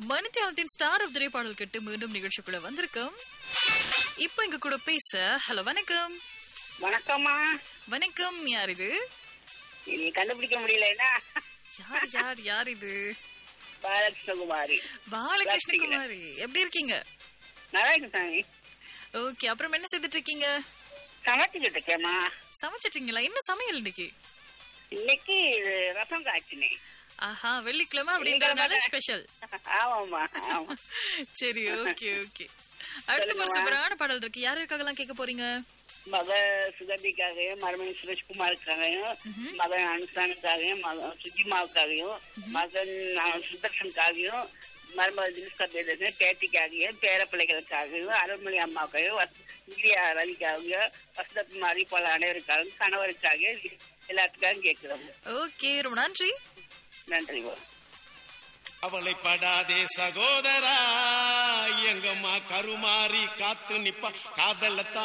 மணித்தியாலத்தின் star of திரை பாடல் கேட்டு மீண்டும் நிகழ்ச்சிக்குள்ள வந்திருக்கோம் இப்போ இங்க கூட பேச ஹலோ வணக்கம் வணக்கம்மா வணக்கம் யார் இது நீ கண்டுபிடிக்க முடியலன்னா யார் யார் யார் இது பாலகிருஷ்ணகுமாரி பாலகிருஷ்ணகுமாரி எப்படி இருக்கீங்க நல்லா இருக்கு சாமி ஓகே அப்புறம் என்ன செய்துட்டு இருக்கீங்க சமைச்சுக்கிட்டு இருக்கேம்மா சமைச்சிட்டீங்களா என்ன சமையல் இன்னைக்கு இன்னைக்கு இது ரசம் காய்ச்சினேன் ஆஹா வெள்ளிக்கிழமை அப்படின்றதுனால ஸ்பெஷல் ஆமாம்மா ஆமா சரி ஓகே ஓகே அடுத்த ஒரு சூப்பரான பாடல் இருக்கு யாருக்காகலாம் கேட்க போறீங்க மக சுகந்திக்காகவும் மருமகன் சுரேஷ்குமாருக்காகவும் மகன் அனுஷ்டானுக்காகவும் மகன் சுஜிமாவுக்காகவும் மகன் அஹ், சுதர்ஷனுக்காகவும் மருமகள் தினுஷ்கா பேதன் பேத்திக்காகவும் பேரப்பிள்ளைகளுக்காகவும் அருள்மொழி அம்மாவுக்காகவும் வஸ்- இந்தியா ரவிக்காகவும் வசந்தகுமாரி போல அனைவருக்காகவும் கணவருக்காக எல்லாத்துக்காகவும் கேட்கிறோம் ஓகே ரொம்ப நன்றி நன்றி கவலைப்படாதே சகோதரா எங்கம்மா கருமாறி காத்து நிப்பா காதலத்தான்